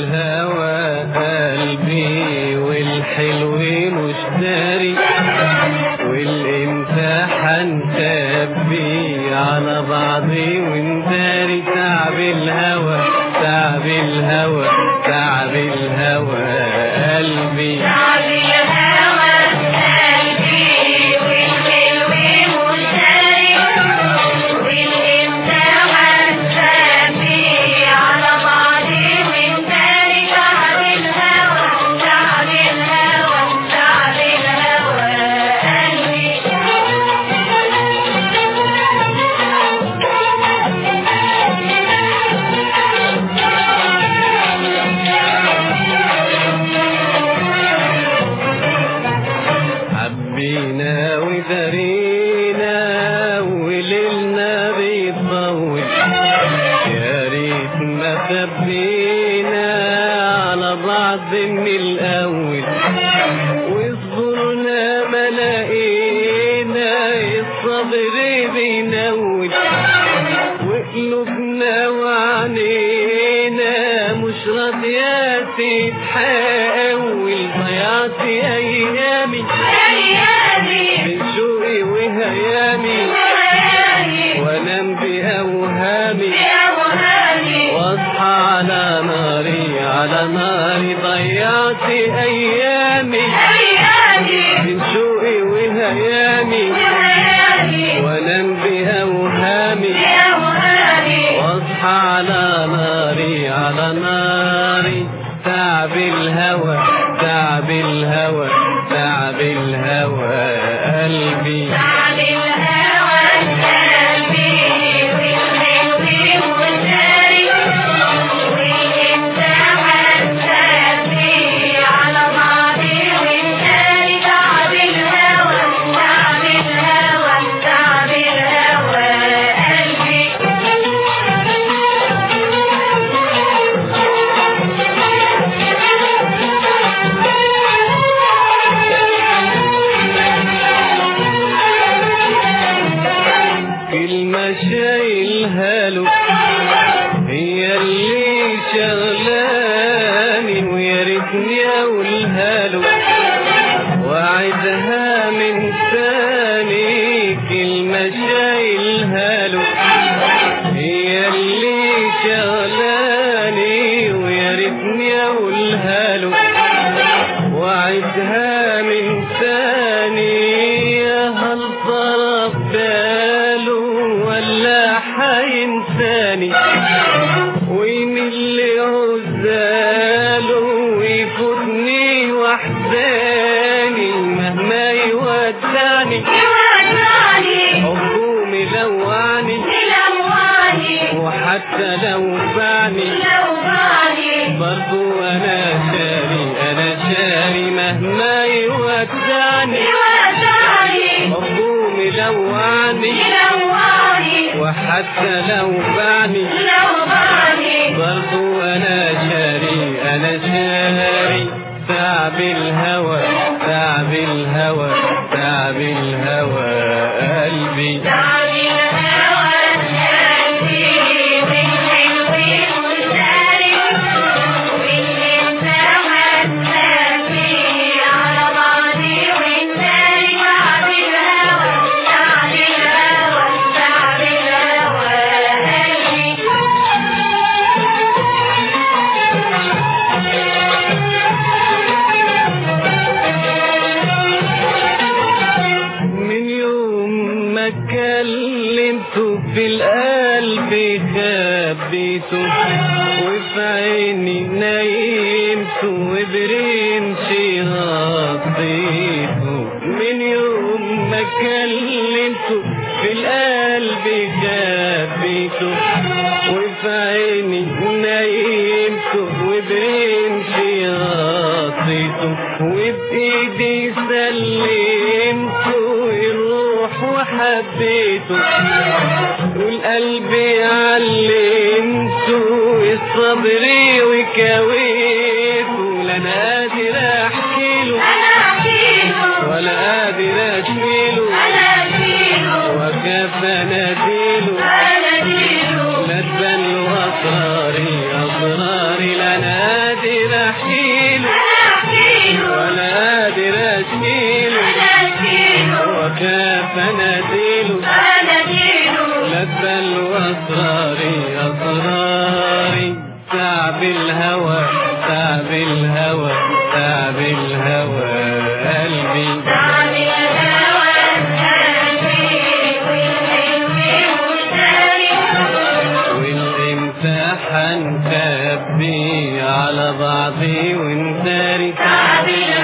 الهوى قلبي والحلو مش داري والامتحان تبي على بعضي ونداري تعب الهوى تعب الهوى تعب الهوى قلبي حبينا ودارينا وليلنا بيطول يا ريت ما خبينا على بعض من الاول وصبرنا ما لقينا الصبر بينول وقلوبنا وعنينا مش راضية تتحول ضيعت ايامي من شوقي وهيامي وانام باوهامي واصحى على ناري على ناري ضيعت ايامي من شوقي وهيامي وانام باوهامي واصحى على ناري على ناري تعب الهوى تعب الهوى تعب الهوى قلبي كلمة شايلها له هي اللي شغلاني ويا ريتني اقولها له وعدها من ثاني كلمة شايلها له هي اللي شغلاني ويا ريتني اقولها له وعدها من ثاني هل ضرب باله ولا حينساني ويميل لعزاله ويفوتني وحداني مهما يودعني حبه ملوعني وحتى لو باعني برضو انا شاري انا شاري مهما يودعني حبه ملوعني وحتى لو باعني برضو انا شاري انا شاري تعب الهوى تعب الهوى تعب الهوى قلبي من يوم ما كلمته في القلب خبيته وفي عيني نايمته وبرمشي غطيته من يوم ما كلمته في القلب خبيته وفي عيني نايمته وبرمشي غطيته وبإيدي سلمته الروح وحبيته والقلب علمته الصبر وكويته لا انا قادر احكي له ولا قادر اشيله وكيف اناديله لا تبان له اسراري اسراري لا انا تعب الهوى تعب الهوى تعب الهوى قلبي والامتحان خبي على بعضي ونداري تعب